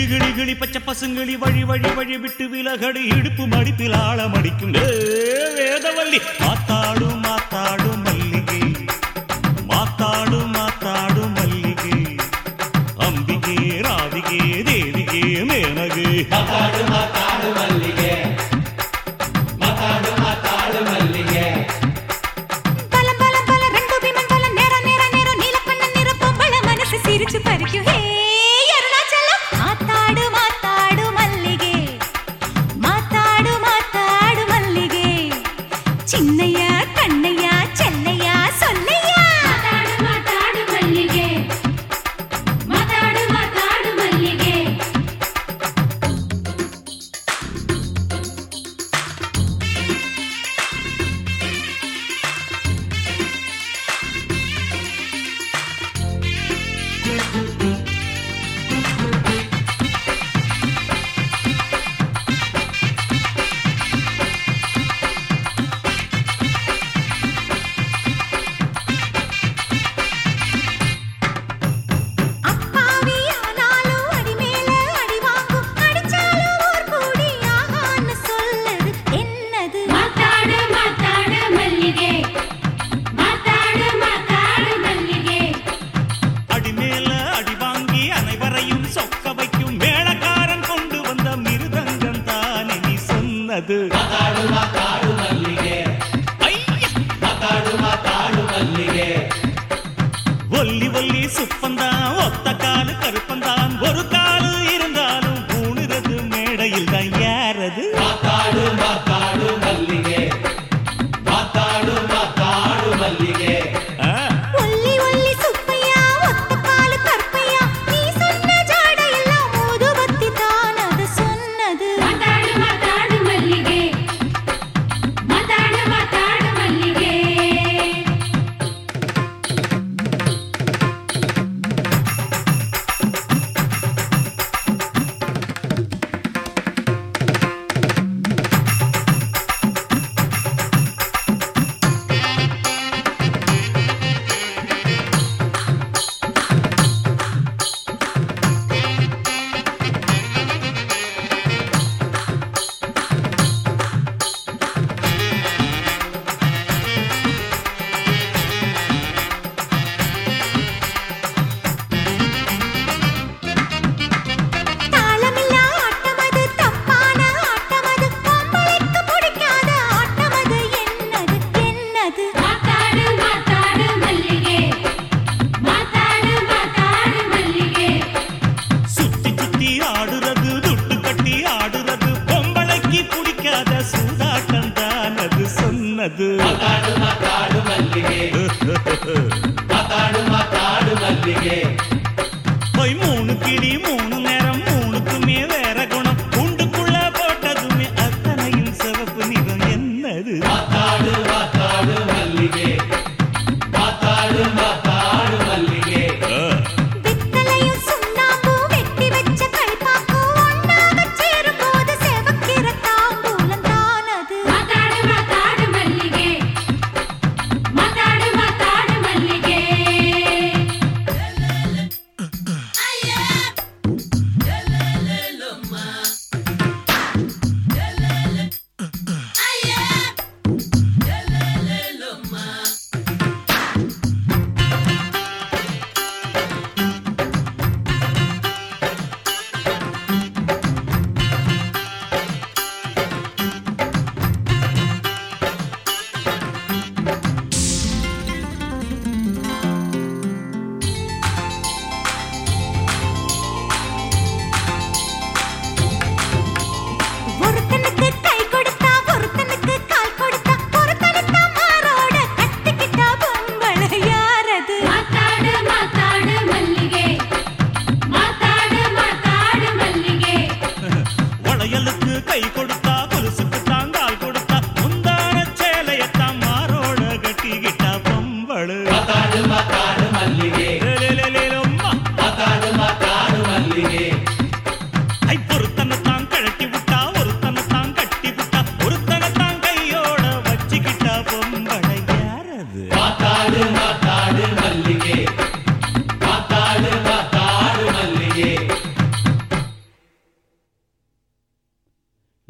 கிளி கிளி கிளி பச்சை பசுங்கிளி வழி வழி வழி விட்டு விலகடி இடுப்பு மடிப்பில் ஆழம் அடிக்கும் ஏ, வேதவல்லி மாத்தாடு மாத்தாடு மல்லிகை மாத்தாடு மாத்தாடு மல்லிகை அம்பிகே ராதிகே தேவிகே மேனகே மாத்தாடு மாத்தாடு மல்லிகே மாத்தாடு மாத்தாடு மல்லிகே பலம் பலம் பல ரெண்டு விமன் பல நேர நேர நேரம் நீலக்கண்ண நிறப்பும் பல மனசு சிரிச்சு பறிக்கும் ஹே அருணாச்சலம் மாத்தாடு மாத்தாடு மல்லிகே மாத்தாடு மாத்தாடு மல்லிகே சின்னையா கண்ணையா சென்னையா சொல்லையா மாத்தாடு மாத்தாடு மல்லிகே மாத்தாடு மாத்தாடு மல்லிகே அப்பாவி ஆனாலும் அடி மேல அடி வாங்கும் அடிச்சாலும் ஓர் கூடி ஆகான்னு சொல்லுது என்னது மாத்தாடு மாத்தாடு மல்லிகே மாத்தாடு மாத்தாடு மல்லிகே அடிமேல அடி வாங்கி அனைவரையும் சொக்க வைக்கும் மேளக்காரன் கொண்டு வந்த மிருதங்கம் தானே நீ சொன்னது மாத்தாடு மாத்தாடு மல்லிகே ஐயா! மாத்தாடு மாத்தாடு மல்லிகே ஒல்லி ஒல்லி சுப்பந்தான் ஒத்த காலு கருப்பந்தான் ஒரு காலு இருந்தாலும் பூணுறது மேடையில் தான் யாரது மாத்தாடு மாத்தாடு மல்லிகே மாத்தாடு மாத்தாடு மல்லிகே ஆ, ஒல்லி ஒல்லி சுப்பையா ஒத்த காலு கற்பையா நீ சொன்ன ஜாடையெல்லாம் ஊதுபத்தி தான் அது சொன்னது மாத்தாடு மாத்தாடு மல்லிகே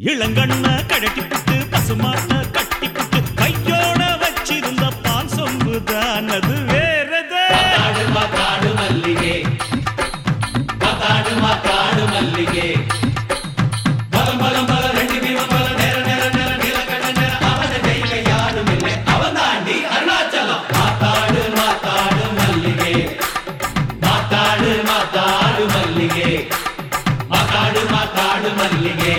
இளங்கண்ண கடட்டி புட்டு பசுமாட்ட கட்டி புட்டு கையோட வச்சிருந்த பால் சொம்புதான் அது வேறது மாத்தாடு மாத்தாடு மல்லிகே மாத்தாடு மாத்தாடு மல்லிகே பலம் பலம் பல ரெண்டு பீம பல நேர நேர நேர நீலக்கண்ண நேர அவன கையில யாரும் இல்லை அவன் தாண்டி அருணாச்சலம் மாத்தாடு மாத்தாடு மல்லிகே மாத்தாடு மாத்தாடு மல்லிகே மாத்தாடு மாத்தாடு மல்லிகே